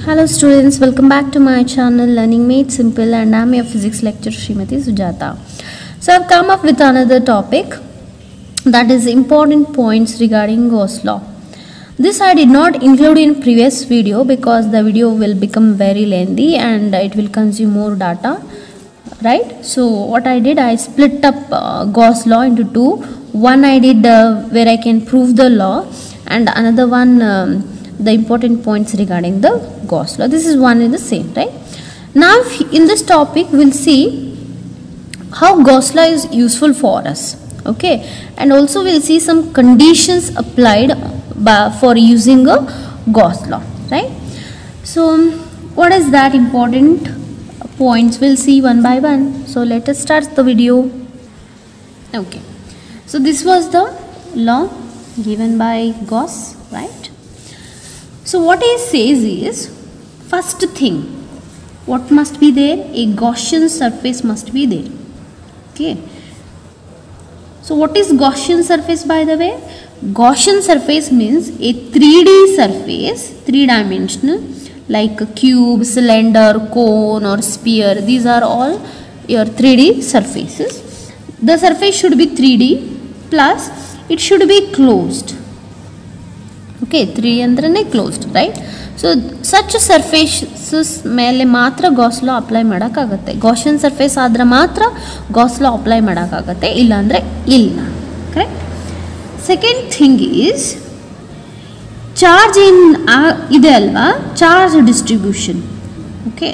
Hello students, welcome back to my channel Learning Made Simple and I'm your physics lecturer Srimati Sujata. So I've come up with another topic that is important points regarding Gauss law. This I did not include in previous video because the video will become very lengthy and it will consume more data right so what I did I split up uh, Gauss law into two one I did uh, where I can prove the law and another one um, the important points regarding the Gauss law this is one in the same right now if- in this topic we'll see how Gauss law is useful for us okay and also we'll see some conditions applied by, for using a Gauss law right so um, what is that important points we'll see one by one so let us start the video okay so this was the law given by Gauss right so what he says is first thing what must be there a Gaussian surface must be there okay so what is Gaussian surface by the way Gaussian surface means a 3D surface three dimensional like a cube cylinder cone or sphere these are all your 3D surfaces the surface should be 3D plus it should be closed okay three ಅಂದ್ರೆ closed right so such surfaces ಮೇಲೆ ಮಾತ್ರ ಗಾಸ್ಲೋ apply ಮಾಡೋಕ್ಕಾಗತ್ತೆ ಗಾಷನ್ surface ಆದ್ರೆ ಮಾತ್ರ ಗಾಸ್ಲೋ apply ಮಾಡೋಕ್ಕಾಗತ್ತೆ ಇಲ್ಲಾಂದರೆ ಇಲ್ಲ correct second thing is charge in ಇದೆ ಅಲ್ವಾ charge distribution okay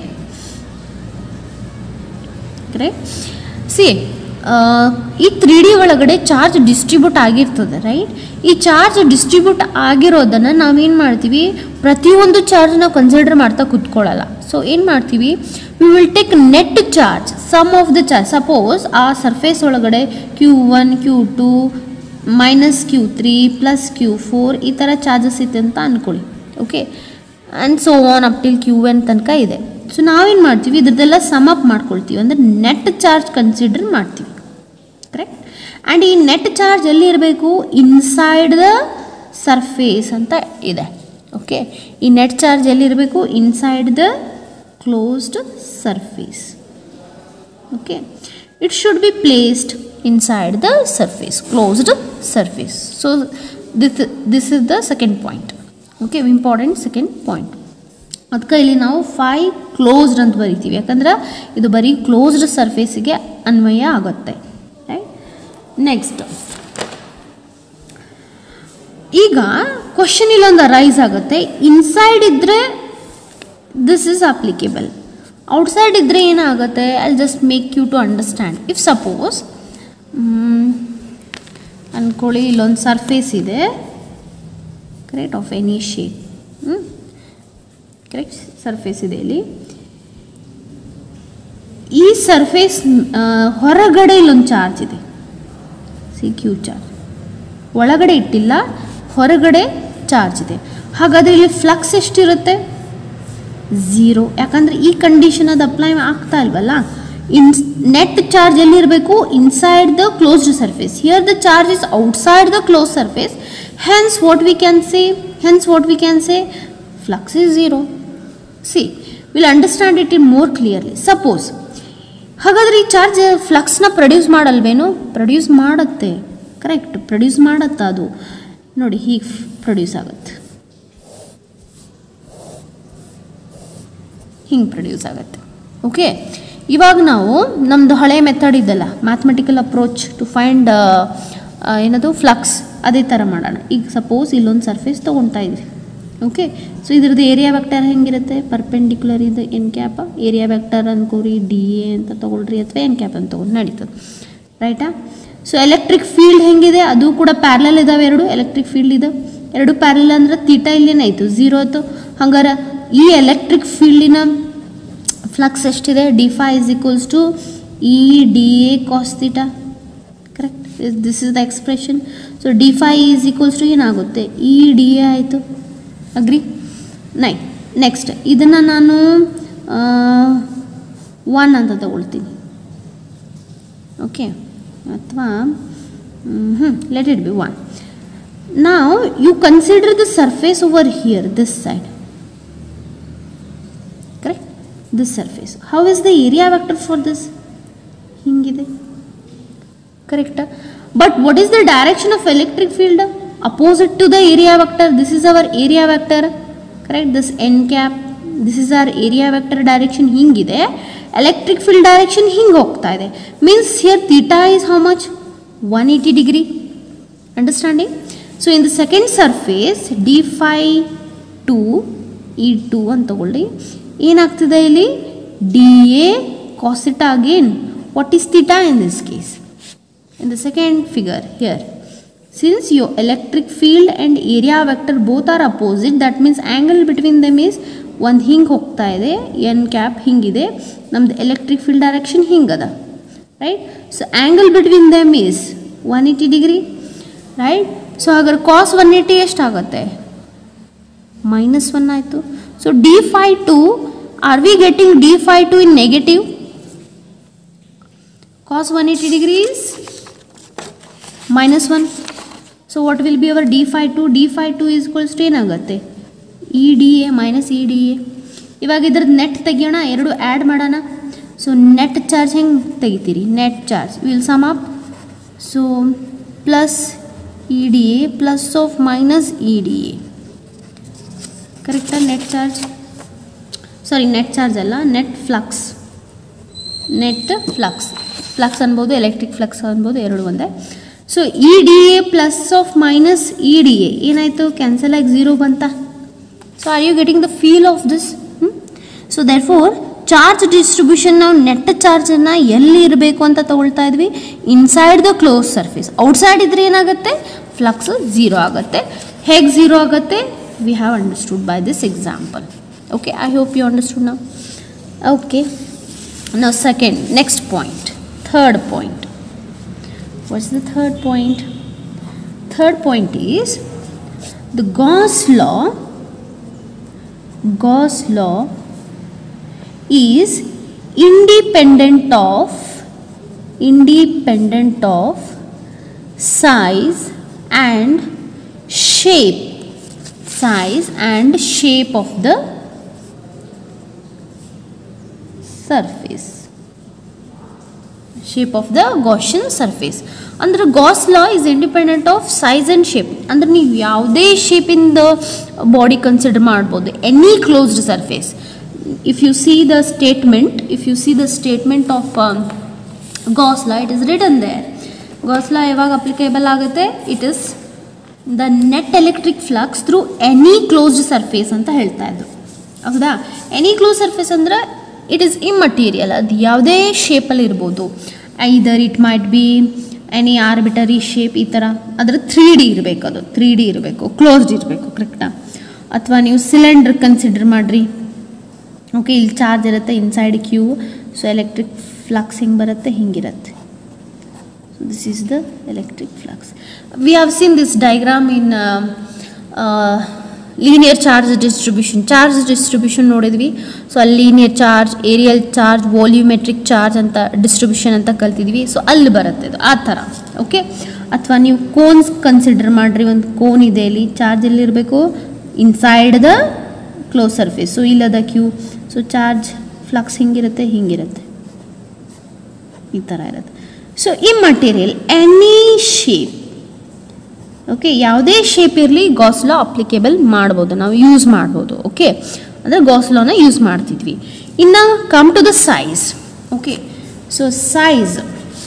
correct see ಈ ತ್ರೀ ಡಿ ಒಳಗಡೆ ಚಾರ್ಜ್ ಡಿಸ್ಟ್ರಿಬ್ಯೂಟ್ ಆಗಿರ್ತದೆ ರೈಟ್ ಈ ಚಾರ್ಜ್ ಡಿಸ್ಟ್ರಿಬ್ಯೂಟ್ ಆಗಿರೋದನ್ನು ನಾವೇನು ಮಾಡ್ತೀವಿ ಪ್ರತಿಯೊಂದು ಚಾರ್ಜ್ ನಾವು ಕನ್ಸಿಡರ್ ಮಾಡ್ತಾ ಕೂತ್ಕೊಳ್ಳಲ್ಲ ಸೊ ಏನು ಮಾಡ್ತೀವಿ we will take net charge sum of the charge suppose ಆ ಸರ್ಫೇಸ್ ಒಳಗಡೆ Q one Q two minus Q three plus Q four ಈ ಥರ ಚಾರ್ಜಸ್ ಇದೆ ಅಂತ ಅಂದ್ಕೊಳ್ಳಿ okay and so on up till Q N ತನಕ ಇದೆ ಸೊ ನಾವೇನು ಮಾಡ್ತೀವಿ ಇದ್ರದ್ದೆಲ್ಲ ಸಮ್ ಅಪ್ ಮಾಡ್ಕೊಳ್ತೀವಿ ಅಂದರೆ ನೆಟ್ ಚಾರ್ಜ್ ಕನ್ಸಿಡರ್ ಮಾಡ್ತೀವಿ ಕರೆಕ್ಟ್ ಆ್ಯಂಡ್ ಈ ನೆಟ್ ಚಾರ್ಜ್ ಎಲ್ಲಿ ಇರಬೇಕು ಇನ್ಸೈಡ್ ದ ಸರ್ಫೇಸ್ ಅಂತ ಇದೆ ಓಕೆ ಈ ನೆಟ್ ಚಾರ್ಜ್ ಎಲ್ಲಿರಬೇಕು inside the closed surface okay it should be placed inside the surface closed surface so this this is the second point okay important second point ಅದಕ್ಕೆ ಇಲ್ಲಿ ನಾವು five closed ಅಂತ ಬರಿತೀವಿ ಯಾಕಂದ್ರೆ ಇದು ಬರೀ ಕ್ಲೋಸ್ಡ್ ಸರ್ಫೇಸಿಗೆ ಅನ್ವಯ ಆಗುತ್ತೆ ರೈಟ್ ನೆಕ್ಸ್ಟ್ ಈಗ ಕ್ವಶನ್ ಇಲ್ಲೊಂದು ರೈಸ್ ಆಗುತ್ತೆ ಇನ್ಸೈಡ್ ಇದ್ದರೆ ದಿಸ್ ಇಸ್ ಅಪ್ಲಿಕೇಬಲ್ ಔಟ್ಸೈಡ್ ಇದ್ದರೆ ಏನಾಗುತ್ತೆ I just make you to understand if suppose ಅಂದ್ಕೊಳ್ಳಿ ಇಲ್ಲೊಂದು ಸರ್ಫೇಸ್ ಇದೆ correct of any shape correct surface ಇದೆ ಇಲ್ಲಿ ಈ ಸರ್ಫೇಸ್ ಹೊರಗಡೆ ಇಲ್ಲೊಂದು ಚಾರ್ಜ್ ಇದೆ ಸಿ ಕ್ಯೂ ಚಾರ್ಜ್ ಒಳಗಡೆ ಇಟ್ಟಿಲ್ಲ ಹೊರಗಡೆ ಚಾರ್ಜ್ ಇದೆ ಹಾಗಾದರೆ ಇಲ್ಲಿ ಫ್ಲಕ್ಸ್ ಎಷ್ಟಿರುತ್ತೆ ಝೀರೋ ಯಾಕಂದರೆ ಈ ಕಂಡೀಷನ್ ಅದು ಅಪ್ಲೈ ಆಗ್ತಾ ಇಲ್ವಲ್ಲ ಇನ್ ನೆಟ್ ಚಾರ್ಜ್ ಎಲ್ಲಿರಬೇಕು inside the closed surface here the charge is outside the close surface hence what we can say hence what we can say flux is zero see will understand it in more clearly suppose ಹಾಗಾದ್ರೆ ಈ charge ಫ್ಲಕ್ಸ್ನ produce ಮಾಡಲ್ವೇನು produce ಮಾಡುತ್ತೆ correct produce ಮಾಡುತ್ತಾ ಅದು ನೋಡಿ ಹೀಗೆ produce ಆಗುತ್ತೆ ಹಿಂಗೆ ಪ್ರೊಡ್ಯೂಸ್ ಆಗುತ್ತೆ ಓಕೆ ಇವಾಗ ನಾವು ನಮ್ಮದು ಹಳೆ ಮೆಥಡ್ ಇದೆಲ್ಲ ಮ್ಯಾಥಮೆಟಿಕಲ್ ಅಪ್ರೋಚ್ ಟು ಫೈಂಡ್ ಏನದು ಫ್ಲಕ್ಸ್ ಅದೇ ಥರ ಮಾಡೋಣ ಈಗ ಸಪೋಸ್ ಇಲ್ಲೊಂದು ಸರ್ಫೇಸ್ ತೊಗೊಳ್ತಾ ಇದ್ವಿ ಓಕೆ ಸೊ ಇದ್ರದ್ದು ಏರಿಯಾ ವೆಕ್ಟರ್ ಹೆಂಗಿರುತ್ತೆ ಪರ್ಪೆಂಡಿಕ್ಯುಲರ್ ಇದು ಎನ್ ಕ್ಯಾಪ ಏರಿಯಾ ವೆಕ್ಟರ್ ಅನ್ಕೋರಿ ಡಿ ಎ ಅಂತ ತೊಗೊಳ್ರಿ ಅಥವಾ ಎನ್ ಕ್ಯಾಪ್ ಅಂತ ತೊಗೊಂಡು ನಡೀತದೆ ರೈಟಾ ಸೊ ಎಲೆಕ್ಟ್ರಿಕ್ ಫೀಲ್ಡ್ ಹೆಂಗಿದೆ ಅದು ಕೂಡ ಪ್ಯಾರಲಲ್ ಇದಾವೆ ಎರಡು ಎಲೆಕ್ಟ್ರಿಕ್ ಫೀಲ್ಡ್ ಇದೆ ಎರಡು ಪ್ಯಾರಲ್ ಅಂದ್ರೆ ತೀಟ ಇಲ್ಲೇನಾಯಿತು ಝೀರೋ ಆಯಿತು ಹಂಗಾರೆ ಈ ಎಲೆಕ್ಟ್ರಿಕ್ ಫೀಲ್ಡಿನ ಫ್ಲಕ್ಸ್ ಎಷ್ಟಿದೆ D phi is equals to E D A cos theta correct this is the expression so D phi is equals to ಏನಾಗುತ್ತೆ ಇ ಡಿ ಎ ಆಯಿತು ಅಗ್ರಿ ನೈ ನೆಕ್ಸ್ಟ್ ಇದನ್ನು ನಾನು ಒನ್ ಅಂತ ತಗೊಳ್ತೀನಿ ಓಕೆ ಅಥವಾ ಹ್ಞೂ ಲೆಟ್ ಇಟ್ ಬಿ ಒನ್ ನಾವು you consider the surface over here this side this surface how is the area vector for this ಹಿಂಗಿದೆ ಕರೆಕ್ಟಾ but what is the direction of electric field opposite to the area vector this is our area vector correct this N cap this is our area vector direction ಹಿಂಗಿದೆ electric field direction ಹಿಂಗೆ ಹೋಗ್ತಾ ಇದೆ means here theta is how much one eighty degree understanding so in the second surface D phi two E two ಅಂತ ತಗೊಳ್ಳಿ ಏನಾಗ್ತಿದೆ ಇಲ್ಲಿ D A cos theta again what is theta in this case in the second figure here since your electric field and area vector both are opposite that means angle between them is ಒಂದು ಹಿಂಗೆ ಹೋಗ್ತಾ ಇದೆ N cap ಹಿಂಗಿದೆ ನಮ್ದು electric field direction ಹಿಂಗದ right so angle between them is one eighty degree right so ಹಾಗಾದ್ರೆ cos one eighty ಎಷ್ಟಾಗುತ್ತೆ minus one ಆಯಿತು so D phi two are we getting D phi two in negative cos 180 degrees minus 1 so what will be our d phi 2 d phi 2 is equals to ಏನಾಗುತ್ತೆ E D A minus E D A ಇವಾಗ ಇದ್ರದ್ದು net ತೆಗಿಯೋಣ ಎರಡು add ಮಾಡೋಣ so net charge ಹೆಂಗೆ ತೆಗಿತೀರಿ net charge will sum up so plus E D A plus of minus E D A ಕರೆಕ್ಟಾ net charge sorry net charge ಅಲ್ಲ net flux net flux flux ಅನ್ಬೋದು electric flux ಅನ್ಬೋದು ಎರಡು ಒಂದೇ so E D A plus of minus E D A ಏನಾಯಿತು cancel ಆಗಿ zero ಬಂತ so are you getting the feel of this so therefore charge distribution ನಾವು net ಚಾರ್ಜನ್ನು ಎಲ್ಲಿ ಇರಬೇಕು ಅಂತ ತಗೊಳ್ತಾ ಇದ್ವಿ inside the close surface outside ಇದ್ರೆ ಏನಾಗುತ್ತೆ ಫ್ಲಕ್ಸ್ ಝೀರೋ ಆಗುತ್ತೆ ಹೇಗೆ ಝೀರೋ ಆಗುತ್ತೆ we have understood by this example okay I hope you understood ನಾವು okay Now second, next point, third point. What's the third point? Third point is the Gauss law. Gauss law is independent of independent of size and shape size and shape of the surface shape of the Gaussian surface ಅಂದ್ರೆ Gauss law is independent of size and shape ಅಂದ್ರೆ ನೀವು ಯಾವುದೇ ಶೇಪಿಂದ body consider ಮಾಡ್ಬೋದು any closed surface if you see the statement if you see the statement of Gauss law it is written there Gauss law ಯಾವಾಗ applicable ಆಗುತ್ತೆ it is the net electric flux through any closed surface ಅಂತ ಹೇಳ್ತಾ ಇದ್ರು ಹೌದಾ any close surface ಅಂದರೆ it is immaterial ಅದು ಯಾವುದೇ ಶೇಪಲ್ಲಿ ಇರ್ಬೋದು ಐದರ್ it might be any arbitrary shape ಈ ಥರ ಅದರ ತ್ರೀ ಡಿ ಇರಬೇಕು ಅದು ತ್ರೀ ಡಿ ಇರಬೇಕು ಕ್ಲೋಸ್ಡ್ ಇರಬೇಕು ಕರೆಕ್ಟಾ ಅಥವಾ ನೀವು ಸಿಲಿಂಡರ್ ಕನ್ಸಿಡರ್ ಮಾಡಿರಿ ಓಕೆ ಇಲ್ಲಿ ಚಾರ್ಜ್ ಇರುತ್ತೆ inside Q so electric flux ಹಿಂಗೆ ಬರುತ್ತೆ ಹಿಂಗಿರುತ್ತೆ this is the electric flux we have seen this diagram in uh, uh, linear charge distribution charge distribution ನೋಡಿದ್ವಿ ಸೊ ಅಲ್ಲಿ linear charge aerial charge volumetric charge ಅಂತ distribution ಅಂತ ಕಲ್ತಿದ್ವಿ ಸೊ ಅಲ್ಲಿ ಬರುತ್ತೆ ಇದು ಆ ಥರ ಓಕೆ ಅಥವಾ ನೀವು ಕೋನ್ಸ್ ಕನ್ಸಿಡರ್ ಮಾಡಿರಿ ಒಂದು ಕೋನ್ ಇದೆ ಇಲ್ಲಿ ಚಾರ್ಜ್ ಎಲ್ಲಿರಬೇಕು inside the close surface so ಇಲ್ಲದ ಕ್ಯೂ ಸೊ ಚಾರ್ಜ್ ಫ್ಲಕ್ಸ್ ಹಿಂಗಿರುತ್ತೆ ಹಿಂಗಿರುತ್ತೆ ಈ ಥರ ಇರುತ್ತೆ so immaterial any shape okay ಯಾವುದೇ ಶೇಪ್ ಇರಲಿ ಗಾಸ್ಲಾ ಅಪ್ಲಿಕೇಬಲ್ ಮಾಡ್ಬೋದು ನಾವು ಯೂಸ್ ಮಾಡ್ಬೋದು ಓಕೆ ಅಂದರೆ ಗಾಸ್ಲಾನ ಯೂಸ್ ಮಾಡ್ತಿದ್ವಿ ಇನ್ನು come to the size okay so size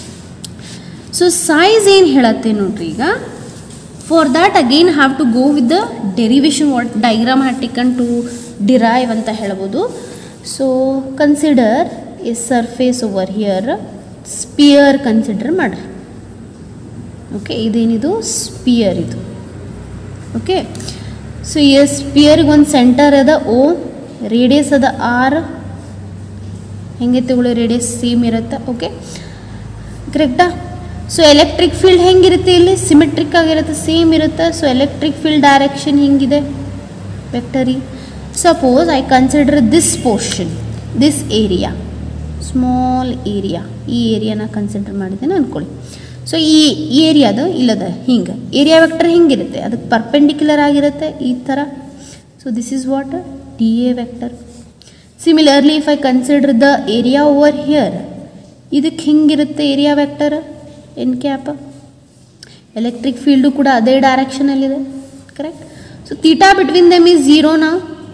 so size ಏನು ಹೇಳತ್ತೆ ನೋಡ್ರಿ ಈಗ for that again have to go with the derivation what diagram have taken to derive ಅಂತ ಹೇಳ್ಬೋದು so consider a surface over here sphere consider ಮಾಡ್ರಿ okay ಇದೇನಿದು sphere ಇದು okay so ಈ ಸ್ಪಿಯರ್ಗೆ ಒಂದು ಸೆಂಟರ್ ಅದ ಓ ರೇಡಿಯಸ್ ಅದ ಆರ್ ಹೆಂಗೆ ತಗೊಳ್ಳಿ ರೇಡಿಯಸ್ ಸೇಮ್ ಇರುತ್ತೆ ಓಕೆ ಕರೆಕ್ಟಾ ಸೊ ಎಲೆಕ್ಟ್ರಿಕ್ ಫೀಲ್ಡ್ ಹೆಂಗಿರುತ್ತೆ ಇಲ್ಲಿ ಸಿಮೆಟ್ರಿಕ್ ಆಗಿರುತ್ತೆ ಸೇಮ್ ಇರುತ್ತೆ ಸೊ ಎಲೆಕ್ಟ್ರಿಕ್ ಫೀಲ್ಡ್ ಡೈರೆಕ್ಷನ್ ಹಿಂಗಿದೆ ವೆಕ್ಟರಿ suppose I consider this portion this area small area ಈ ಏರಿಯಾನ ಕನ್ಸಿಡರ್ ಮಾಡಿದ್ದೇನೆ ಅಂದ್ಕೊಳ್ಳಿ ಸೊ ಈ ಏರಿಯಾದು ಇಲ್ಲದ ಹಿಂಗೆ ಏರಿಯಾ ವೆಕ್ಟರ್ ಹಿಂಗಿರುತ್ತೆ ಅದಕ್ಕೆ ಪರ್ಪೆಂಡಿಕ್ಯುಲರ್ ಆಗಿರುತ್ತೆ ಈ ಥರ so this is what d A vector similarly if I consider the area over here ಇದಕ್ಕೆ ಹಿಂಗಿರುತ್ತೆ area vector n cap electric field ಕೂಡ ಅದೇ ಡೈರೆಕ್ಷನಲ್ಲಿದೆ correct so theta between them is ಝೀರೋನಾ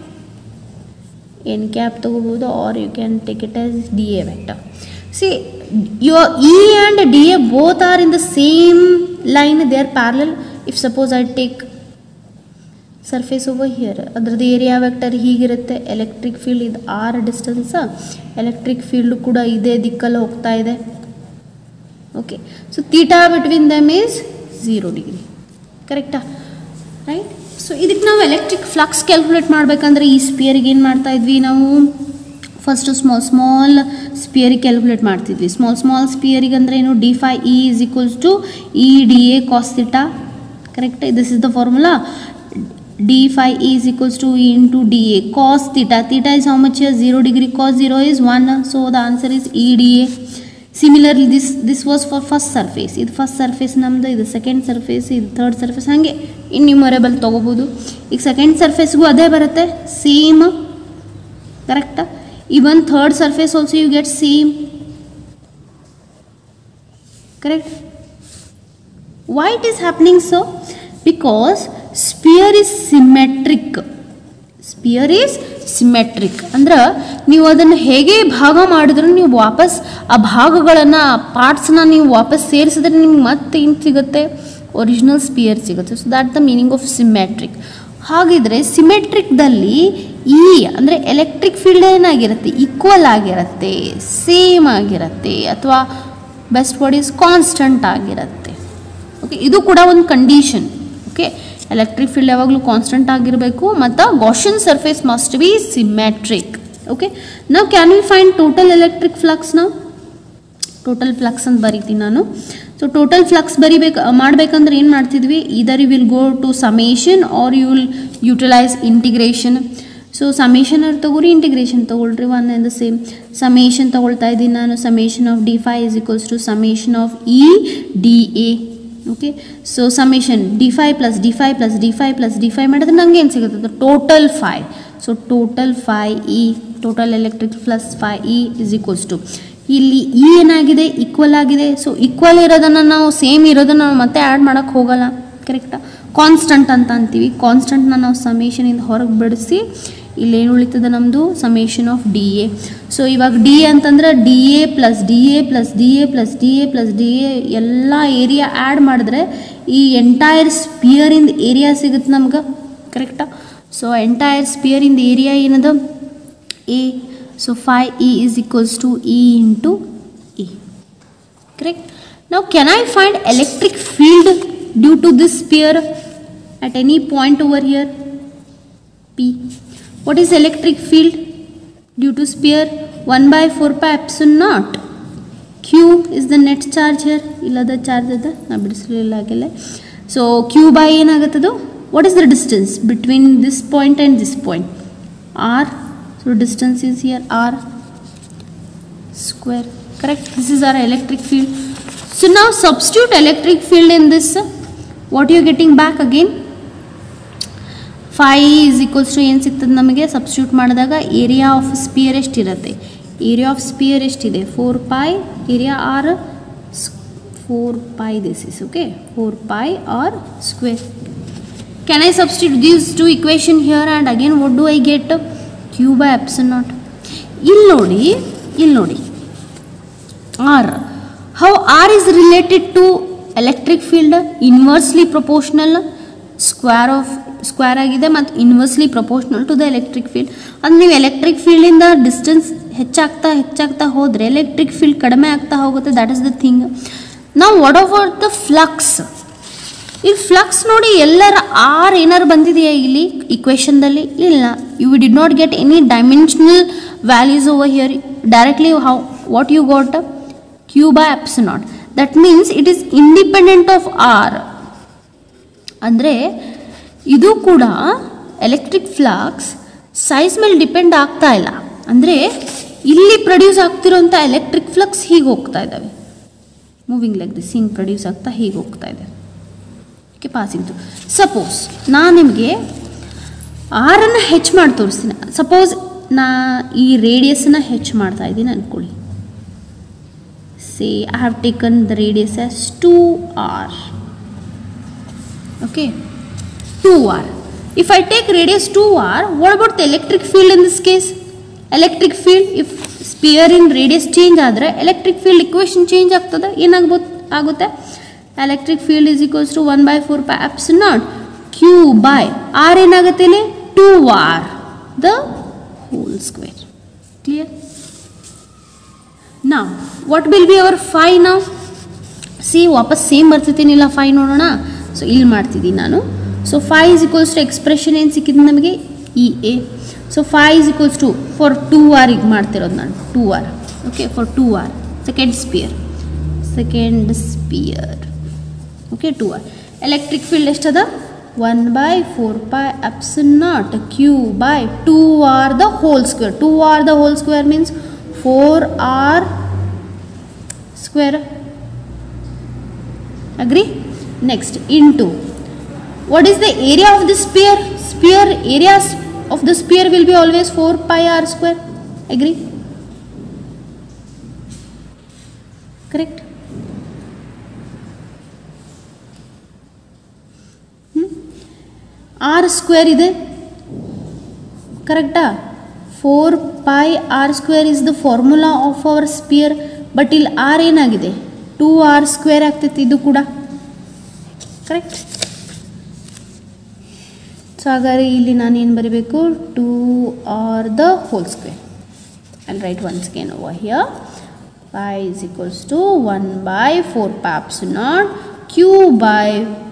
ಎನ್ ಕ್ಯಾಪ್ ತಗೋಬೋದು or you can take it as d A vector see your E and DA both are in the same line they are parallel if suppose I take surface over here ಅದ್ರದ್ದು area vector ಹೀಗಿರುತ್ತೆ electric field ಇದು r distance electric field ಕೂಡ ಇದೇ ದಿಕ್ಕಲ್ಲಿ ಹೋಗ್ತಾ ಇದೆ okay so theta between them is zero degree ಕರೆಕ್ಟಾ right so ಇದಕ್ಕೆ ನಾವು ಎಲೆಕ್ಟ್ರಿಕ್ ಫ್ಲಕ್ಸ್ ಕ್ಯಾಲ್ಕುಲೇಟ್ ಮಾಡಬೇಕಂದ್ರೆ ಈ ಸ್ಪಿಯರಿಗೆ ಏನು ಮಾಡ್ತಾ ಇದ್ವಿ ನಾವು ಫಸ್ಟು ಸ್ಮಾಲ್ ಸ್ಮಾಲ್ ಸ್ಪಿಯರಿಗೆ ಕ್ಯಾಲ್ಕುಲೇಟ್ ಮಾಡ್ತಿದ್ವಿ ಸ್ಮಾಲ್ ಸ್ಮಾಲ್ ಸ್ಪಿಯರಿಗೆ ಅಂದರೆ ಏನು d phi E is equals to E D A cos theta correct this is the formula d phi is equals to E into d A cos theta theta is how much zero degree cos zero is one so the answer is E D A similarly this this was for first surface ಇದು first surface ನಮ್ಮದು ಇದು second surface ಇದು third surface ಹಾಗೆ innumerable ತೊಗೋಬೋದು ಈಗ second ಸರ್ಫೇಸ್ಗೂ ಅದೇ ಬರುತ್ತೆ same ಕರೆಕ್ಟಾ even third surface also you get same correct why it is happening so because sphere is symmetric sphere is symmetric ಅಂದ್ರೆ ನೀವು ಅದನ್ನು ಹೇಗೆ ಭಾಗ ಮಾಡಿದ್ರು ನೀವು ವಾಪಸ್ ಆ ಭಾಗಗಳನ್ನು ಪಾರ್ಟ್ಸ್ನ ನೀವು ವಾಪಸ್ ಸೇರಿಸಿದ್ರೆ ನಿಮ್ಗೆ ಮತ್ತೆ ಏನು ಸಿಗುತ್ತೆ ಒರಿಜಿನಲ್ ಸ್ಪಿಯರ್ ಸಿಗುತ್ತೆ so that the meaning of symmetric ಹಾಗಿದ್ರೆ ಸಿಮೆಟ್ರಿಕ್ದಲ್ಲಿ ಈ ಅಂದರೆ ಎಲೆಕ್ಟ್ರಿಕ್ ಫೀಲ್ಡ್ ಏನಾಗಿರುತ್ತೆ ಈಕ್ವಲ್ ಆಗಿರುತ್ತೆ ಸೇಮ್ ಆಗಿರುತ್ತೆ ಅಥವಾ ಬೆಸ್ಟ್ ವರ್ಡ್ ಈಸ್ ಕಾನ್ಸ್ಟಂಟ್ ಆಗಿರುತ್ತೆ ಓಕೆ ಇದು ಕೂಡ ಒಂದು ಕಂಡೀಷನ್ ಓಕೆ ಎಲೆಕ್ಟ್ರಿಕ್ ಫೀಲ್ಡ್ ಯಾವಾಗಲೂ ಕಾನ್ಸ್ಟಂಟ್ ಆಗಿರಬೇಕು ಮತ್ತು Gaussian surface must be symmetric okay ನಾವು can we find total electric flux ನಾವು ಟೋಟಲ್ ಫ್ಲಕ್ಸ್ ಅಂತ ಬರಿತೀನಿ ನಾನು ಸೊ ಟೋಟಲ್ ಫ್ಲಕ್ಸ್ ಬರಿಬೇಕು ಮಾಡ್ಬೇಕಂದ್ರೆ ಏನು ಮಾಡ್ತಿದ್ವಿ either you will go to summation or you will utilise integration so summation ಅವ್ರು ತಗೋರಿ ಇಂಟಿಗ್ರೇಷನ್ ತೊಗೊಳ್ರಿ one and the same summation ತೊಗೊಳ್ತಾ ಇದ್ದೀನಿ ನಾನು summation of d phi is equals to summation of E D A okay so summation d phi plus d phi plus d phi plus d phi ಮಾಡಿದ್ರೆ ನಂಗೆ ಏನು ಸಿಗುತ್ತೆ total phi so total phi E total electric plus phi E is equals to ಇಲ್ಲಿ E ಏನಾಗಿದೆ equal ಆಗಿದೆ so equal ಇರೋದನ್ನು ನಾವು same ಇರೋದನ್ನು ನಾವು ಮತ್ತೆ ಆ್ಯಡ್ ಮಾಡೋಕ್ಕೆ ಹೋಗಲ್ಲ ಕರೆಕ್ಟಾ ಕಾನ್ಸ್ಟಂಟ್ ಅಂತ ಅಂತೀವಿ ಕಾನ್ಸ್ಟಂಟ್ನ ನಾವು ಸಮೇಷನಿಂದ ಹೊರಗೆ ಬಿಡಿಸಿ ಇಲ್ಲೇನು ಉಳಿತದೆ ನಮ್ಮದು summation of d A so ಇವಾಗ ಡಿ ಅಂತಂದ್ರೆ d A plus d A plus d A plus d A plus d A ಎಲ್ಲ ಏರಿಯಾ ಆ್ಯಡ್ ಮಾಡಿದ್ರೆ ಈ ಎಂಟೈರ್ ಸ್ಪಿಯರಿಂದ ಏರಿಯಾ ಸಿಗುತ್ತೆ ನಮ್ಗೆ ಕರೆಕ್ಟಾ ಸೊ ಎಂಟೈರ್ ಸ್ಪಿಯರಿಂದ ಏರಿಯಾ ಏನದ A so phi E is equals to E into E correct now can i find electric field due to this sphere at any point over here p what is electric field due to sphere 1 by 4 pi epsilon naught q is the net charge here ಇಲ್ಲದ charge ಅದ ನಾ ಬಿಡಿಸಲಿಲ್ಲ ಆಗಿಲ್ಲ so q by ಏನಾಗುತ್ತದು what is the distance between this point and this point r so distance is here r square correct this is our electric field so now substitute electric field in this what you are getting back again phi is equals to ಏನು ಸಿಗ್ತದೆ ನಮಗೆ substitute ಮಾಡಿದಾಗ area of sphere ಎಷ್ಟಿರುತ್ತೆ area of sphere ಎಷ್ಟಿದೆ four pi area r four pi this is okay four pi r square Can I substitute these two equation here and again what do I get? Q by epsilon naught. ಇಲ್ಲಿ ನೋಡಿ ಇಲ್ಲಿ ನೋಡಿ r how r is related to electric field inversely proportional square of square ಆಗಿದೆ ಮತ್ತು inversely proportional to the electric field ಅಂದ್ರೆ ನೀವು electric ಫೀಲ್ಡಿಂದ distance ಹೆಚ್ಚಾಗ್ತಾ ಹೆಚ್ಚಾಗ್ತಾ ಹೋದರೆ ಎಲೆಕ್ಟ್ರಿಕ್ ಫೀಲ್ಡ್ ಕಡಿಮೆ ಆಗ್ತಾ ಹೋಗುತ್ತೆ ದ್ಯಾಟ್ ಇಸ್ ದ ಥಿಂಗ್ ನಾವು ವಾಟ್ ಆಫ್ ದ ಫ್ಲಕ್ಸ್ ಈ ಫ್ಲಕ್ಸ್ ನೋಡಿ ಎಲ್ಲರ ಆರ್ ಏನಾರು ಬಂದಿದೆಯಾ ಇಲ್ಲಿ ಇಕ್ವೇಶನ್ದಲ್ಲಿ ಇಲ್ಲ you did not get any dimensional values over here directly how what you got q by epsilon naught that means it is independent of r ಅಂದರೆ ಇದು ಕೂಡ ಎಲೆಕ್ಟ್ರಿಕ್ ಫ್ಲಕ್ಸ್ ಸೈಜ್ ಮೇಲೆ ಡಿಪೆಂಡ್ ಆಗ್ತಾ ಇಲ್ಲ ಅಂದರೆ ಇಲ್ಲಿ ಪ್ರೊಡ್ಯೂಸ್ ಆಗ್ತಿರೋಂಥ ಎಲೆಕ್ಟ್ರಿಕ್ ಫ್ಲಕ್ಸ್ ಹೀಗೆ ಹೋಗ್ತಾ ಇದ್ದಾವೆ ಮೂವಿಂಗ್ ಲೈಕ್ ದಿಸ್ ಹಿಂಗೆ ಪ್ರೊಡ್ಯೂಸ್ ಆಗ್ತಾ ಹೀಗೆ ಹೋಗ್ತಾ ಇದೆ ಓಕೆ ಪಾಸಿಂಗ್ ಸಪೋಸ್ ನಾನು ನಿಮಗೆ ಆರನ್ನು ಹೆಚ್ಚು ಮಾಡಿ ತೋರಿಸ್ತೀನಿ ಸಪೋಸ್ ನಾ ಈ ರೇಡಿಯಸ್ನ ಹೆಚ್ಚು ಮಾಡ್ತಾ ಇದ್ದೀನಿ ಅಂದ್ಕೊಳ್ಳಿ say I have taken the radius as two r okay 2r if i take radius 2r what about the electric field in this case electric field if sphere in radius change ಆದರೆ electric field equation change ಆಗ್ತದೆ ಏನಾಗ್ಬೋದು ಆಗುತ್ತೆ electric field is equals to 1 by 4 pi epsilon q by r ಏನಾಗುತ್ತೆ ಇಲ್ಲಿ 2r the whole square clear now what will be our phi now see ವಾಪಸ್ same ಬರ್ತಿದ್ದೀನಿಲ್ಲ phi ನೋಡೋಣ so ಇಲ್ಲಿ ಮಾಡ್ತಿದ್ದೀನಿ ನಾನು so phi is equals to expression ಏನು ಸಿಕ್ಕಿದೆ ನಮಗೆ E A so phi is equals to for two r ಈಗ ಮಾಡ್ತಿರೋದು ನಾನು two r okay for two r second sphere second sphere okay two r electric field ಎಷ್ಟದ one by four by epsilon naught Q by two r the whole square two r the whole square means four r square agree next into what is the area of the sphere sphere areas of the sphere will be always 4 pi r square agree correct hmm? r square ಇದೆ ಕರೆಕ್ಟಾ four pi r square is the formula of our sphere but ಇಲ್ಲಿ r ಏನಾಗಿದೆ two r square ಆಗ್ತೈತಿ ಇದು ಕೂಡ correct so ಹಾಗಾದ್ರೆ ಇಲ್ಲಿ ನಾನು ಏನು ಬರೀಬೇಕು two r the whole square and write once again over here pi is equals to 1 by 4 pi epsilon q by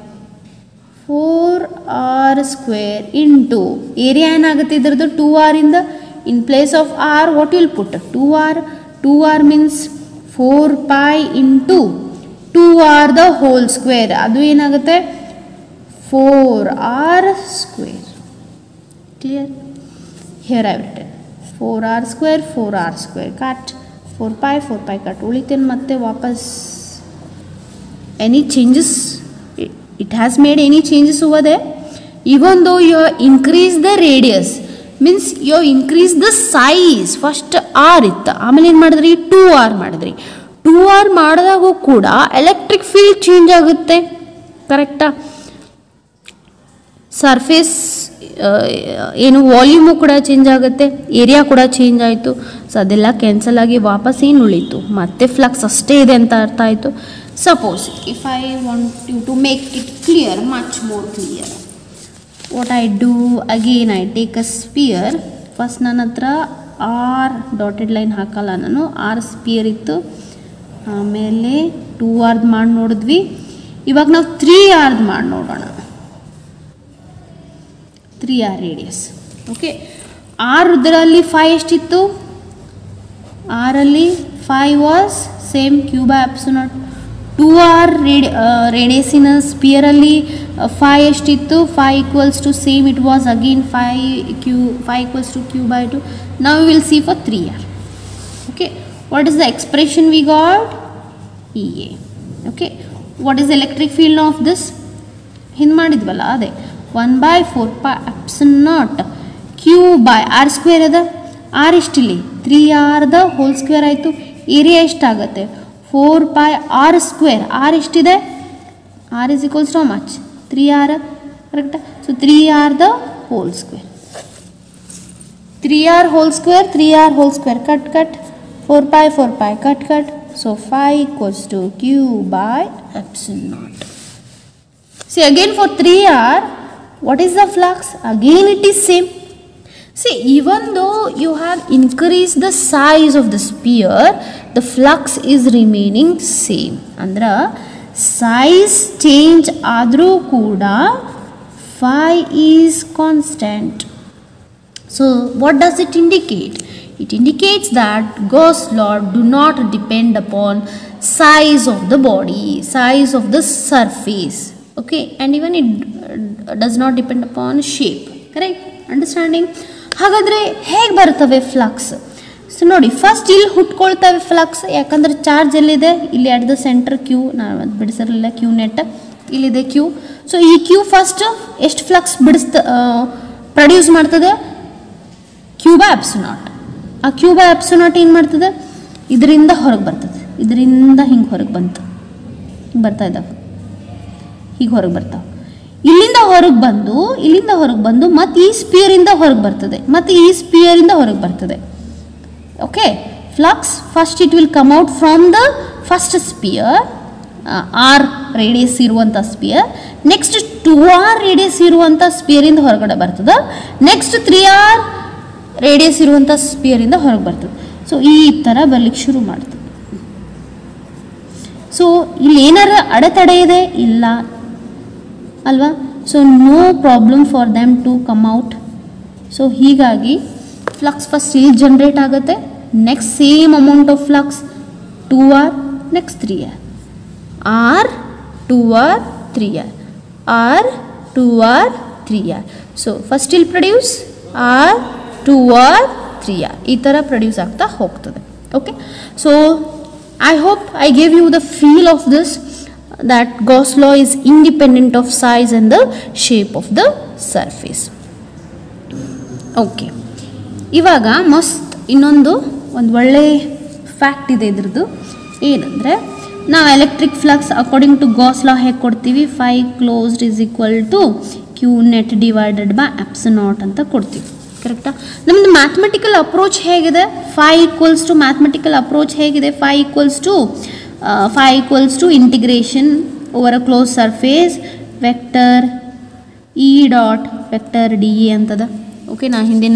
4 r square into area ಏನಾಗುತ್ತೆ ಇದರದ್ದು ಟೂ ಆರ್ ಇಂದ in place of r what will put two r two r means four pi into two r the whole square ಅದು ಏನಾಗುತ್ತೆ four r square clear here I written four r square four r square cut four pi four pi cut ಉಳಿತೇನೆ ಮತ್ತೆ ವಾಪಸ್ any changes it, it has made any changes over there even though you have increased the radius means you have increased the size first r ಇತ್ತು ಆಮೇಲೆ ಏನು ಮಾಡಿದ್ರಿ two r ಮಾಡಿದ್ರಿ two r ಮಾಡಿದಾಗೂ ಕೂಡ ಎಲೆಕ್ಟ್ರಿಕ್ ಫೀಲ್ಡ್ ಚೇಂಜ್ ಆಗುತ್ತೆ ಕರೆಕ್ಟಾ surface ಏನು ವಾಲ್ಯೂಮು ಕೂಡ ಚೇಂಜ್ ಆಗುತ್ತೆ ಏರಿಯಾ ಕೂಡ ಚೇಂಜ್ ಆಯಿತು ಸೊ ಅದೆಲ್ಲ ಕ್ಯಾನ್ಸಲ್ ಆಗಿ ವಾಪಸ್ ಏನು ಉಳೀತು ಮತ್ತೆ ಫ್ಲಕ್ಸ್ ಅಷ್ಟೇ ಇದೆ ಅಂತ ಅರ್ಥ ಆಯಿತು suppose if I want you to make it clear much more clear what I do again I take a sphere first ನನ್ನ ಹತ್ರ ಆರ್ ಡಾಟೆಡ್ ಲೈನ್ ಹಾಕಲ್ಲ ನಾನು ಆರ್ ಸ್ಪಿಯರ್ ಇತ್ತು ಆಮೇಲೆ ಟೂ ಆರ್ದು ಮಾಡಿ ನೋಡಿದ್ವಿ ಇವಾಗ ನಾವು ತ್ರೀ ಆರ್ದು ಮಾಡಿ ನೋಡೋಣ three r radius okay r ಇದರಲ್ಲಿ ಫೈ ಎಷ್ಟಿತ್ತು ಆರಲ್ಲಿ phi was same q by epsilon naught two r ರೇಡಿ ರೇಡಿಯಸಿನ ಸ್ಪಿಯರಲ್ಲಿ ಫೈ ಎಷ್ಟಿತ್ತು phi equals to same it was again phi q phi equals to q by two ನಾವು will see for three r okay what is the expression we got ea okay what is the electric field of this ಹಿಂದೆ ಮಾಡಿದ್ವಲ್ಲ ಅದೇ one by four pi epsilon naught Q by R square ಅದ r ಎಷ್ಟಿಲ್ಲಿ three r the whole square ಆಯಿತು area ಎಷ್ಟಾಗುತ್ತೆ four pi r square r ಎಷ್ಟಿದೆ r is equals to much three r ಕರೆಕ್ಟಾ so three r the whole square 3r whole square 3r whole square cut cut 4 pi 4 pi cut cut so phi equals to q by epsilon naught see again for 3r what is the flux again it is same see even though you have increased the size of the sphere the flux is remaining same ಅಂದ್ರ size change ಆದರೂ ಕೂಡ phi is constant so, what does it indicate? It indicates that Gauss law do not depend upon size of the body, size of the surface. Okay, and even it uh, does not depend upon shape. Correct? Understanding? ಹಾಗಾದರೆ ಹೇಗೆ ಬರ್ತವೆ flux so ನೋಡಿ first ಇಲ್ಲಿ ಹುಟ್ಕೊಳ್ತವೆ flux ಯಾಕಂದ್ರೆ charge ಎಲ್ಲಿದೆ ಇಲ್ಲಿ at the centre q ನಾನು ಅದು ಬಿಡಿಸಿರಲಿಲ್ಲ ಕ್ಯೂ ನೆಟ್ ಇಲ್ಲಿದೆ ಕ್ಯೂ ಸೊ ಈ ಕ್ಯೂ ಫಸ್ಟ್ ಎಷ್ಟು ಫ್ಲಕ್ಸ್ ಬಿಡಿಸ್ತ ಪ್ರೊಡ್ಯೂಸ್ ಮಾಡ್ತದೆ ಕ್ಯೂ ಬೈ ಎಪ್ಸಿನಾಟ್ ಆ ಕ್ಯೂ ಬೈ ಎಪ್ಸಿನಾಟ್ ಏನು ಮಾಡ್ತದೆ ಇದರಿಂದ ಹೊರಗೆ ಬರ್ತದೆ ಇದರಿಂದ ಹಿಂಗೆ ಹೊರಗೆ ಬಂತು ಹಿಂಗೆ ಬರ್ತಾ ಇದ್ದಾವೆ ಹೀಗೆ ಹೊರಗೆ ಬರ್ತಾವೆ ಇಲ್ಲಿಂದ ಹೊರಗೆ ಬಂದು ಇಲ್ಲಿಂದ ಹೊರಗೆ ಬಂದು ಮತ್ತು ಈ ಸ್ಪಿಯರಿಂದ ಹೊರಗೆ ಬರ್ತದೆ ಮತ್ತು ಈ ಸ್ಪಿಯರಿಂದ ಹೊರಗೆ ಬರ್ತದೆ okay flux first it will come out from the first sphere r radius ಇರುವಂಥ sphere next two r radius ಇರುವಂಥ ಸ್ಪಿಯರಿಂದ ಹೊರಗಡೆ ಬರ್ತದೆ ನೆಕ್ಸ್ಟ್ ತ್ರೀ ಆರ್ ರೇಡಿಯಸ್ ಇರುವಂಥ ಸ್ಪಿಯರಿಂದ ಹೊರಗೆ ಬರ್ತದೆ ಸೊ ಈ ಥರ ಬರ್ಲಿಕ್ಕೆ ಶುರು ಮಾಡ್ತದೆ ಸೊ ಇಲ್ಲಿ ಏನಾರ ಅಡೆತಡೆ ಇದೆ ಇಲ್ಲ ಅಲ್ವಾ so no problem for them to come out so ಹೀಗಾಗಿ ಫ್ಲಕ್ಸ್ ಫಸ್ಟ್ ಇಲ್ಲಿ ಜನ್ರೇಟ್ ಆಗುತ್ತೆ next same amount of flux two r next three r r two r three r r two r three r so first ಇಲ್ಲಿ produce r two r three r ಈ ಥರ produce ಆಗ್ತಾ ಹೋಗ್ತದೆ okay so I hope I gave you the feel of this that Gauss law is independent of size and the shape of the surface. Okay ಇವಾಗ ಮಸ್ತ್ ಇನ್ನೊಂದು ಒಂದು ಒಳ್ಳೆ fact ಇದೆ ಇದ್ರದ್ದು ಏನಂದರೆ ನಾವು electric flux according to Gauss law ಹೇಗೆ ಕೊಡ್ತೀವಿ phi closed is equal to q net divided by naught ಅಂತ ಕೊಡ್ತೀವಿ ಕರೆಕ್ಟಾ ನಮ್ಮದು ಮ್ಯಾಥಮೆಟಿಕಲ್ ಅಪ್ರೋಚ್ ಹೇಗಿದೆ phi equals to mathematical approach ಹೇಗಿದೆ phi equals to phi equals to integration over a close surface vector E dot vector D A ಅಂತದ okay ನಾ ಹಿಂದಿನ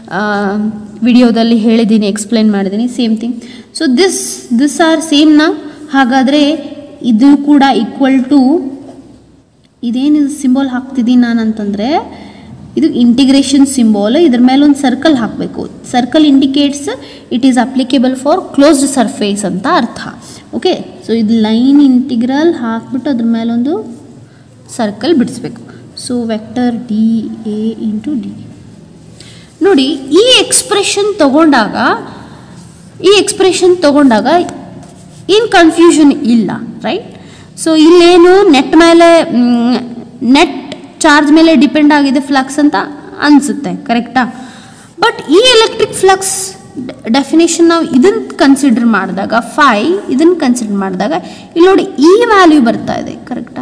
ವಿಡಿಯೋದಲ್ಲಿ ಹೇಳಿದ್ದೀನಿ ಎಕ್ಸ್ಪ್ಲೇನ್ ಮಾಡಿದ್ದೀನಿ same thing so this this are ಸೇಮ್ನ ಹಾಗಾದರೆ ಇದು ಕೂಡ ಈಕ್ವಲ್ ಟು ಇದೇನು ಸಿಂಬಲ್ ಹಾಕ್ತಿದ್ದೀನಿ ನಾನು ಅಂತಂದರೆ ಇದು ಇಂಟಿಗ್ರೇಷನ್ ಸಿಂಬಲ್ ಇದ್ರ ಮೇಲೆ ಒಂದು ಸರ್ಕಲ್ ಹಾಕಬೇಕು circle indicates it is applicable for closed surface ಅಂತ ಅರ್ಥ ಓಕೆ ಸೊ ಇದು ಲೈನ್ ಇಂಟಿಗ್ರಲ್ ಹಾಕ್ಬಿಟ್ಟು ಅದ್ರ ಮೇಲೊಂದು ಸರ್ಕಲ್ ಬಿಡಿಸ್ಬೇಕು so vector D A into d ನೋಡಿ ಈ ಎಕ್ಸ್ಪ್ರೆಷನ್ ತಗೊಂಡಾಗ ಈ ಎಕ್ಸ್ಪ್ರೆಷನ್ ತಗೊಂಡಾಗ ಏನು ಕನ್ಫ್ಯೂಷನ್ ಇಲ್ಲ ರೈಟ್ ಸೊ ಇಲ್ಲೇನು ನೆಟ್ ಮೇಲೆ ನೆಟ್ ಚಾರ್ಜ್ ಮೇಲೆ ಡಿಪೆಂಡ್ ಆಗಿದೆ ಫ್ಲಕ್ಸ್ ಅಂತ ಅನಿಸುತ್ತೆ ಕರೆಕ್ಟಾ ಬಟ್ ಈ ಎಲೆಕ್ಟ್ರಿಕ್ ಫ್ಲಕ್ಸ್ ಡೆಫಿನೇಷನ್ ನಾವು ಇದನ್ನು ಕನ್ಸಿಡರ್ ಮಾಡಿದಾಗ ಫೈ ಇದನ್ನು ಕನ್ಸಿಡರ್ ಮಾಡಿದಾಗ ಇಲ್ಲಿ ನೋಡಿ ಈ ವ್ಯಾಲ್ಯೂ ಬರ್ತಾ ಇದೆ ಕರೆಕ್ಟಾ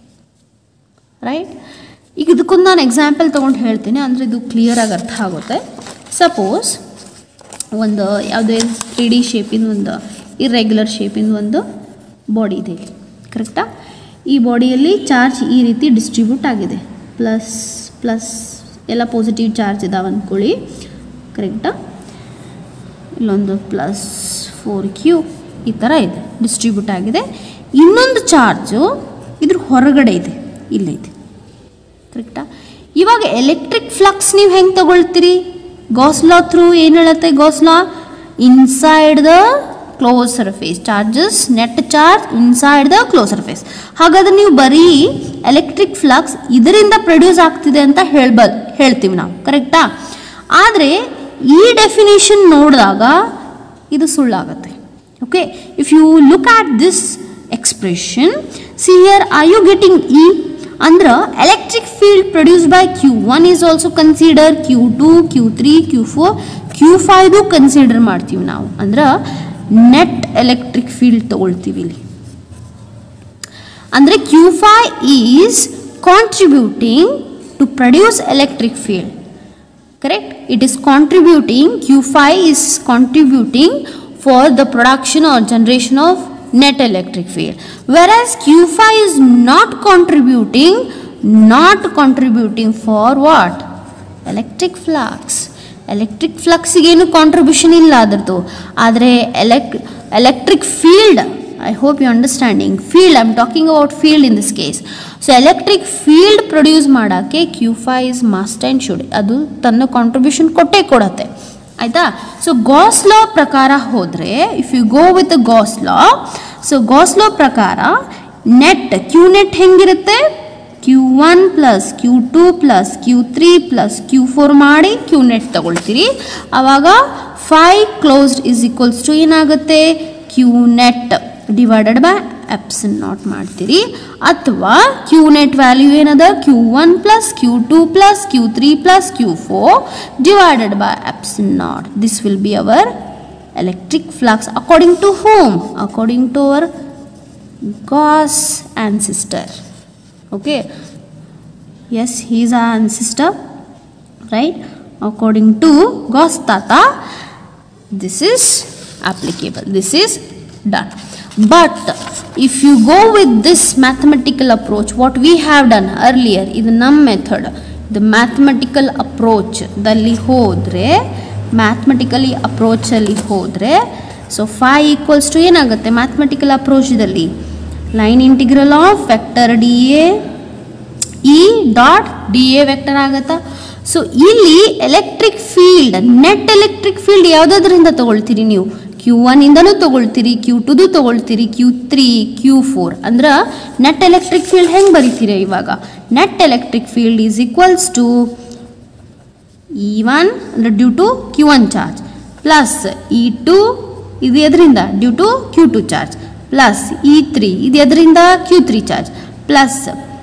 ರೈಟ್ ಈಗ ಇದಕ್ಕೊಂದು ನಾನು ಎಕ್ಸಾಂಪಲ್ ತೊಗೊಂಡು ಹೇಳ್ತೀನಿ ಅಂದರೆ ಇದು ಕ್ಲಿಯರಾಗಿ ಅರ್ಥ ಆಗುತ್ತೆ ಸಪೋಸ್ ಒಂದು ಯಾವುದೇ ತ್ರೀ ಡಿ ಶೇಪಿನ ಒಂದು ಇರ್ರೆಗ್ಯುಲರ್ ಶೇಪಿನ ಒಂದು ಬಾಡಿ ಇದೆ ಇಲ್ಲಿ ಕರೆಕ್ಟಾ ಈ ಬಾಡಿಯಲ್ಲಿ ಚಾರ್ಜ್ ಈ ರೀತಿ ಡಿಸ್ಟ್ರಿಬ್ಯೂಟ್ ಆಗಿದೆ ಪ್ಲಸ್ ಪ್ಲಸ್ ಎಲ್ಲ ಪಾಸಿಟಿವ್ ಚಾರ್ಜ್ ಇದಾವೆ ಅಂದ್ಕೊಳ್ಳಿ ಕರೆಕ್ಟಾ ಇಲ್ಲೊಂದು ಪ್ಲಸ್ ಫೋರ್ ಕ್ಯೂ ಈ ಥರ ಇದೆ ಡಿಸ್ಟ್ರಿಬ್ಯೂಟ್ ಆಗಿದೆ ಇನ್ನೊಂದು ಚಾರ್ಜು ಇದ್ರ ಹೊರಗಡೆ ಇದೆ ಇಲ್ಲೇ ಇದೆ ಕರೆಕ್ಟಾ ಇವಾಗ ಎಲೆಕ್ಟ್ರಿಕ್ ಫ್ಲಕ್ಸ್ ನೀವು ಹೆಂಗೆ ತಗೊಳ್ತೀರಿ ಗಾಸ್ಲಾ ಥ್ರೂ ಏನು ಹೇಳುತ್ತೆ Gauss law inside the close surface charges net charge inside the close surface ಹಾಗಾದ್ರೆ ನೀವು ಬರೀ ಎಲೆಕ್ಟ್ರಿಕ್ ಫ್ಲಕ್ಸ್ ಇದರಿಂದ ಪ್ರೊಡ್ಯೂಸ್ ಆಗ್ತಿದೆ ಅಂತ ಹೇಳ್ಬ ಹೇಳ್ತೀವಿ ನಾವು ಕರೆಕ್ಟಾ ಆದರೆ ಈ ಡೆಫಿನೇಷನ್ ನೋಡಿದಾಗ ಇದು ಸುಳ್ಳಾಗತ್ತೆ okay if you look at this expression see here are you getting E ಅಂದ್ರೆ electric field produce by q one is also consider q two q three Q four q ಫೈವ್ದು ಕನ್ಸಿಡರ್ ಮಾಡ್ತೀವಿ ನಾವು ಅಂದ್ರೆ net electric field ತಗೊಳ್ತೀವಿ ಇಲ್ಲಿ ಅಂದರೆ q five is contributing to produce electric field correct it is contributing q5 is contributing for the production or generation of net electric field whereas q5 is not contributing not contributing for what electric flux electric ಫ್ಲಕ್ಸಿಗೇನು contribution ಇಲ್ಲ ಅದರದ್ದು ಆದರೆ ಎಲೆಕ್ electric field I hope you understanding field I am talking about field in this case so electric field produce ಮಾಡೋಕ್ಕೆ Q phi is must and should ಅದು ತನ್ನ contribution ಕೊಟ್ಟೇ ಕೊಡತ್ತೆ ಆಯಿತಾ ಸೊ ಗಾಸ್ ಲಾ ಪ್ರಕಾರ ಹೋದರೆ if you go with Gauss law so Gauss law ಪ್ರಕಾರ net Q net ಹೆಂಗಿರುತ್ತೆ Q one plus Q two plus Q three plus Q four ಮಾಡಿ ಕ್ಯೂ ನೆಟ್ ತಗೊಳ್ತೀರಿ ಆವಾಗ phi closed is equals to ಏನಾಗುತ್ತೆ Q net divided by epsilon naught ಮಾಡ್ತೀರಿ ಅಥವಾ Q net value ಏನದ Q one plus Q two plus Q three plus Q four divided by epsilon naught this will be our electric flux according to whom according to our gauss ancestor okay yes he is our ancestor right according to gauss tata this is applicable this is done but if you go with this mathematical approach what we have done earlier ಇದು ನಮ್ಮ method the mathematical approach ದಲ್ಲಿ ಹೋದರೆ mathematically ಅಪ್ರೋಚಲ್ಲಿ ಹೋದರೆ so phi equals to ಏನಾಗುತ್ತೆ mathematical ಅಪ್ರೋಚದಲ್ಲಿ line integral of vector D A E dot D A vector ಆಗತ್ತಾ so ಇಲ್ಲಿ electric field net electric field ಯಾವುದಾದ್ರಿಂದ ತಗೊಳ್ತೀರಿ ನೀವು ಕ್ಯೂ ಒನ್ ಇಂದನೂ ತಗೊಳ್ತೀರಿ ಕ್ಯೂ ಟುದು ತಗೊಳ್ತೀರಿ ಕ್ಯೂ ತ್ರೀ ಕ್ಯೂ ಫೋರ್ ಅಂದ್ರೆ ನೆಟ್ ಎಲೆಕ್ಟ್ರಿಕ್ ಫೀಲ್ಡ್ ಹೆಂಗೆ ಬರೀತೀರಿ ಇವಾಗ net electric field is equals to E one ಅಂದರೆ due to Q one charge plus E two ಇದು ಎದರಿಂದ due to Q two charge plus E three ಇದು ಎದರಿಂದ Q three charge plus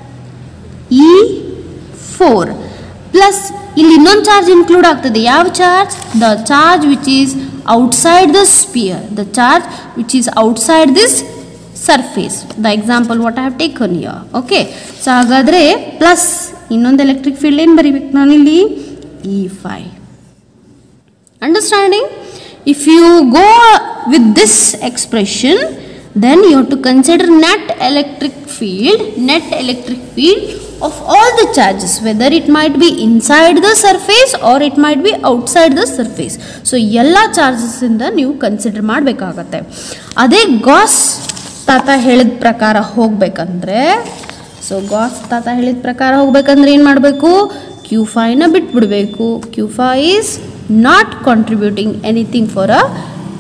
E four plus ಇಲ್ಲಿ ಇನ್ನೊಂದು charge include ಆಗ್ತದೆ ಯಾವ charge the charge which is outside the sphere the charge which is outside this surface the example what I have taken here okay so ಹಾಗಾದರೆ plus ಇನ್ನೊಂದು electric field ಏನು ಬರೀಬೇಕು ನಾನಿಲ್ಲಿ E phi understanding if you go with this expression then you have to consider net electric field net electric field of all the charges whether it might be inside the surface or it might be outside the surface so ಎಲ್ಲ ಚಾರ್ಜಸ್ಸಿಂದ ನೀವು consider ಮಾಡಬೇಕಾಗತ್ತೆ ಅದೇ Gauss ತಾತ ಹೇಳಿದ ಪ್ರಕಾರ ಹೋಗ್ಬೇಕಂದ್ರೆ so Gauss ತಾತ ಹೇಳಿದ ಪ್ರಕಾರ ಹೋಗ್ಬೇಕಂದ್ರೆ ಏನು ಮಾಡಬೇಕು ಕ್ಯೂ ಫೈನ ಬಿಟ್ಬಿಡಬೇಕು Q five is not contributing anything for uh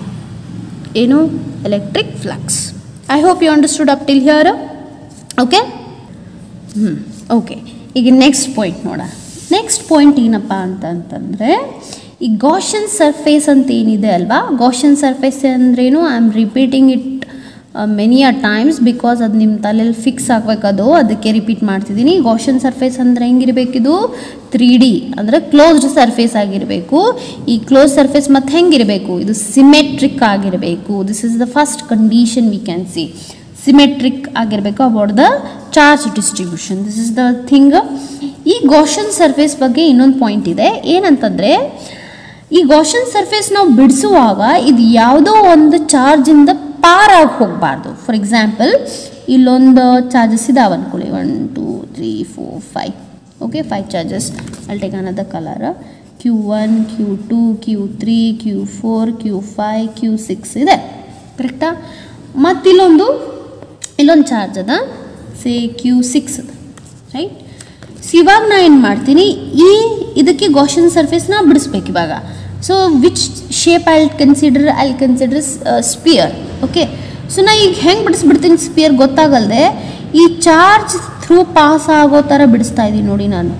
ಏನು electric flux I hope you understood up till here okay ಹ್ಞೂ ಓಕೆ ಈಗ ನೆಕ್ಸ್ಟ್ ಪಾಯಿಂಟ್ ನೋಡ ನೆಕ್ಸ್ಟ್ ಪಾಯಿಂಟ್ ಏನಪ್ಪ ಅಂತಂತಂದರೆ ಈ ಗಾಷನ್ ಸರ್ಫೇಸ್ ಅಂತ ಏನಿದೆ ಅಲ್ವಾ ಗಾಷನ್ ಸರ್ಫೇಸ್ ಅಂದ್ರೇನು I am repeating it many a times because ಅದು ನಿಮ್ಮ ತಲೆಯಲ್ಲಿ ಫಿಕ್ಸ್ ಆಗಬೇಕದು ಅದಕ್ಕೆ ರಿಪೀಟ್ ಮಾಡ್ತಿದ್ದೀನಿ ಗಾಷನ್ ಸರ್ಫೇಸ್ ಅಂದರೆ ಹೆಂಗಿರಬೇಕಿದು ತ್ರೀ ಡಿ ಅಂದರೆ ಕ್ಲೋಸ್ಡ್ ಸರ್ಫೇಸ್ ಆಗಿರಬೇಕು ಈ ಕ್ಲೋಸ್ ಸರ್ಫೇಸ್ ಮತ್ತು ಹೆಂಗಿರಬೇಕು ಇದು ಸಿಮೆಟ್ರಿಕ್ ಆಗಿರಬೇಕು this is the first condition we can see symmetric ಆಗಿರಬೇಕು about the charge distribution this is the thing ಈ ಗೋಷನ್ ಸರ್ಫೇಸ್ ಬಗ್ಗೆ ಇನ್ನೊಂದು ಪಾಯಿಂಟ್ ಇದೆ ಏನಂತಂದರೆ ಈ ಗೋಷನ್ ಸರ್ಫೇಸ್ ನಾವು ಬಿಡಿಸುವಾಗ ಇದು ಯಾವುದೋ ಒಂದು ಚಾರ್ಜಿಂದ ಪಾರಾಗಿ ಹೋಗಬಾರ್ದು ಫಾರ್ ಎಕ್ಸಾಂಪಲ್ ಇಲ್ಲೊಂದು ಚಾರ್ಜಸ್ ಇದಾವೆ ಅನ್ಕೊಳ್ಳಿ one two three four five okay five charges ಅಲ್ಲಿ ಟೇಕ್ ಅನದ colour Q one Q two Q three Q four Q five Q six ಇದೆ ಕರೆಕ್ಟಾ ಮತ್ತು ಇಲ್ಲೊಂದು ಇಲ್ಲೊಂದು ಚಾರ್ಜ್ ಅದ say Q six right so ಇವಾಗ ನಾ ಏನು ಮಾಡ್ತೀನಿ ಈ ಇದಕ್ಕೆ ಗೋಷನ್ ಸರ್ಫೇಸ್ನ ಬಿಡಿಸ್ಬೇಕು ಇವಾಗ so which shape I consider I consider sphere okay so ನಾ ಈಗ ಹೆಂಗೆ ಬಿಡಿಸ್ಬಿಡ್ತೀನಿ ಸ್ಪಿಯರ್ ಗೊತ್ತಾಗಲ್ದೆ ಈ ಚಾರ್ಜ್ ಥ್ರೂ ಪಾಸ್ ಆಗೋ ಥರ ಬಿಡಿಸ್ತಾ ಇದ್ದೀನಿ ನೋಡಿ ನಾನು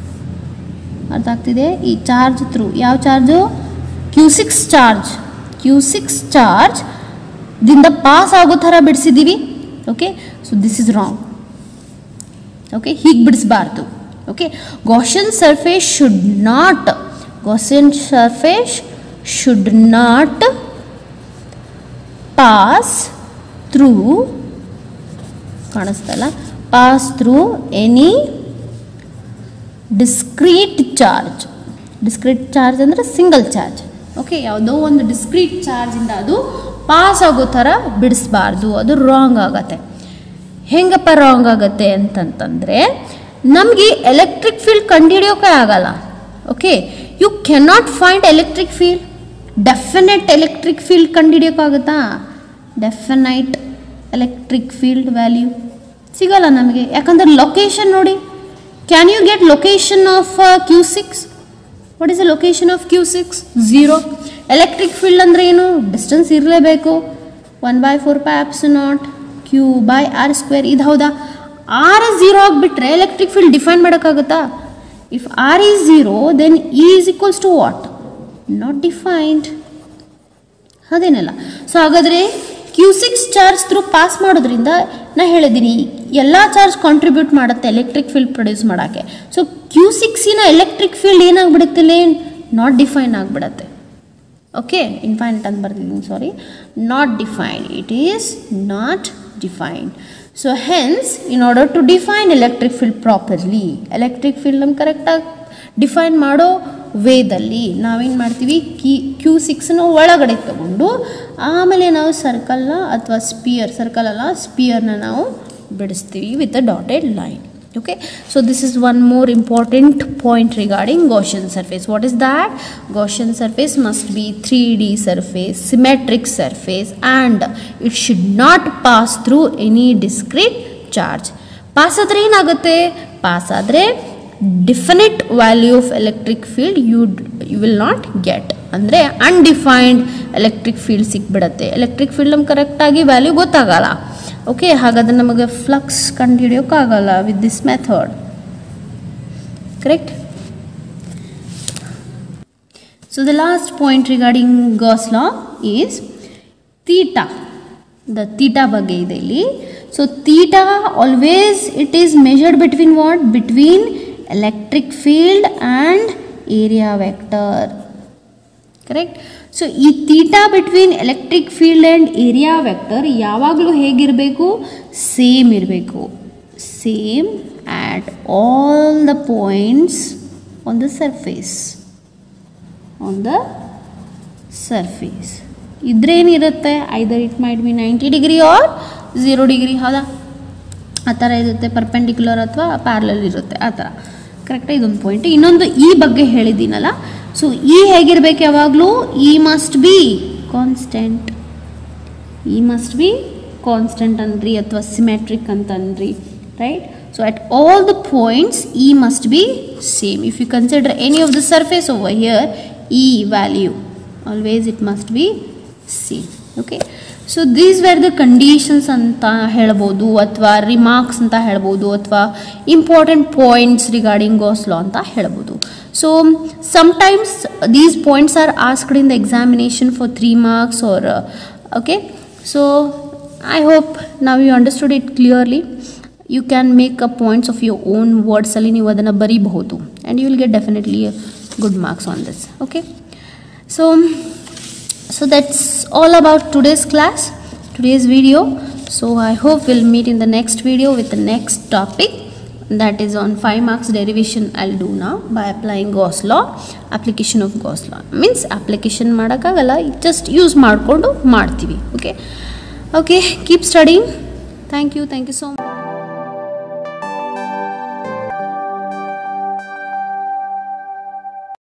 ಅರ್ಥ ಆಗ್ತಿದೆ ಈ ಚಾರ್ಜ್ ಥ್ರೂ ಯಾವ charge Q six charge Q six charge ದಿಂದ ಪಾಸ್ ಆಗೋ ಥರ ಬಿಡಿಸಿದ್ದೀವಿ okay so this is wrong okay ಹೀಗೆ ಬಿಡಿಸಬಾರ್ದು okay Gaussian surface should not Gaussian surface should not pass through ಕಾಣಿಸ್ತಲ್ಲ pass through any discrete charge discrete charge ಅಂದರೆ single charge okay ಯಾವುದೋ ಒಂದು ಡಿಸ್ಕ್ರೀಟ್ ಚಾರ್ಜಿಂದ ಅದು ಪಾಸ್ ಆಗೋ ಥರ ಬಿಡಿಸ್ಬಾರ್ದು ಅದು ರಾಂಗ್ ಆಗತ್ತೆ ಹೆಂಗಪ್ಪ ರಾಂಗ್ ಆಗತ್ತೆ ಅಂತಂತಂದರೆ ನಮಗೆ ಎಲೆಕ್ಟ್ರಿಕ್ ಫೀಲ್ಡ್ ಕಂಡುಹಿಡಿಯೋಕೆ ಆಗಲ್ಲ okay you cannot find electric field definite electric field ಕಂಡುಹಿಡಿಯೋಕ್ಕಾಗುತ್ತಾ ಡೆಫಿನೈಟ್ ಎಲೆಕ್ಟ್ರಿಕ್ ಫೀಲ್ಡ್ ವ್ಯಾಲ್ಯೂ ಸಿಗಲ್ಲ ನಮಗೆ ಯಾಕಂದ್ರೆ ಲೊಕೇಶನ್ ನೋಡಿ can you get location of Q six what is the location of Q six zero electric field ಅಂದರೆ ಏನು distance ಇರಲೇಬೇಕು one by four pi epsilon naught Q by R square ಇದು ಹೌದಾ R zero ಆಗಿಬಿಟ್ರೆ electric field define ಮಾಡೋಕ್ಕಾಗುತ್ತಾ if R is zero then E is equals to what not defined ಅದೇನಲ್ಲ so ಹಾಗಾದರೆ Q six charge through pass ಮಾಡೋದ್ರಿಂದ ನಾ ಹೇಳಿದ್ದೀನಿ ಎಲ್ಲ ಚಾರ್ಜ್ ಕಾಂಟ್ರಿಬ್ಯೂಟ್ ಮಾಡುತ್ತೆ ಎಲೆಕ್ಟ್ರಿಕ್ ಫೀಲ್ಡ್ ಪ್ರೊಡ್ಯೂಸ್ ಮಾಡೋಕ್ಕೆ ಸೊ ಕ್ಯೂ ಸಿಕ್ಸಿನ ಎಲೆಕ್ಟ್ರಿಕ್ ಫೀಲ್ಡ್ ಏನಾಗ್ಬಿಡುತ್ತೆ ನಾಟ್ ಡಿಫೈನ್ ಆಗಿಬಿಡತ್ತೆ ಓಕೆ ಇನ್ಫೈನಟ್ ಅಂತ ಬರ್ತಿದ್ದೀನಿ sorry not defined it is not defined so hence in order to define electric field properly electric field ನಮ್ಗೆ ಕರೆಕ್ಟಾಗಿ define ಮಾಡೋ ವೇದಲ್ಲಿ ನಾವೇನು ಮಾಡ್ತೀವಿ ಕಿ ಕ್ಯೂ ಸಿಕ್ಸ್ನ ಒಳಗಡೆ ತಗೊಂಡು ಆಮೇಲೆ ನಾವು ಸರ್ಕಲ್ನ ಅಥವಾ ಸ್ಪಿಯರ್ ಸರ್ಕಲ್ ಅಲ್ಲ ಸ್ಪಿಯರ್ನ ನಾವು ಬಿಡಿಸ್ತೀವಿ with a dotted line okay so this is one more important point regarding gaussian surface what is that gaussian surface must be 3d surface symmetric surface and it should not pass through any discrete charge pass ಆದರೆ ಏನಾಗುತ್ತೆ pass ಆದರೆ definite value of electric field you you will not get ಅಂದರೆ undefined electric field ಸಿಕ್ಬಿಡತ್ತೆ electric field ನಮ್ಗೆ ಕರೆಕ್ಟಾಗಿ value ಗೊತ್ತಾಗಲ್ಲ okay ಹಾಗಾದ್ರೆ ನಮಗೆ ಫ್ಲಕ್ಸ್ ಕಂಡುಹಿಡಿಯೋಕ್ಕಾಗಲ್ಲ with this method correct so the last point regarding Gauss law is theta the theta ಬಗ್ಗೆ ಇದೆ ಇಲ್ಲಿ so theta always it is measured between what between electric field and area vector correct so ಈ theta between electric field and area vector ಯಾವಾಗಲೂ ಹೇಗಿರಬೇಕು same ಇರಬೇಕು same at all the points on the surface on the surface ಇದ್ರೇನಿರುತ್ತೆ either it might be ninety degree or zero degree ಹೌದಾ ಆ ಥರ ಇರುತ್ತೆ perpendicular ಅಥವಾ ಪ್ಯಾರಲಲ್ ಇರುತ್ತೆ ಆ ಥರ ಕರೆಕ್ಟಾಗಿ ಇದೊಂದು ಪಾಯಿಂಟ್ ಇನ್ನೊಂದು ಈ ಬಗ್ಗೆ ಹೇಳಿದ್ದೀನಲ್ಲ ಸೊ ಈ ಹೇಗಿರ್ಬೇಕು ಯಾವಾಗಲೂ E must be constant E must be constant ಅನ್ರಿ ಅಥವಾ ಸಿಮೆಟ್ರಿಕ್ ಅಂತನ್ರಿ right so at all the points E must be same if you consider any of the surface over here E value always it must be same okay so these were the conditions ಅಂತ ಹೇಳ್ಬೋದು ಅಥವಾ remarks ಅಂತ ಹೇಳ್ಬೋದು ಅಥವಾ important points regarding Gauss law ಅಂತ ಹೇಳ್ಬೋದು so sometimes these points are asked in the examination for three marks or okay so I hope ನಾವು you understood it clearly you can make a points of your own ವರ್ಡ್ಸಲ್ಲಿ ನೀವು ಅದನ್ನು ಬರೀಬಹುದು and you will get definitely good marks on this okay so so that's all about today's class today's video so i hope we'll meet in the next video with the next topic that is on 5 marks derivation i'll do now by applying gauss law application of gauss law means application ಮಾಡೋಕ್ಕಾಗಲ್ಲ just use ಮಾಡಿಕೊಂಡು ಮಾಡ್ತೀವಿ okay okay keep studying thank you thank you so much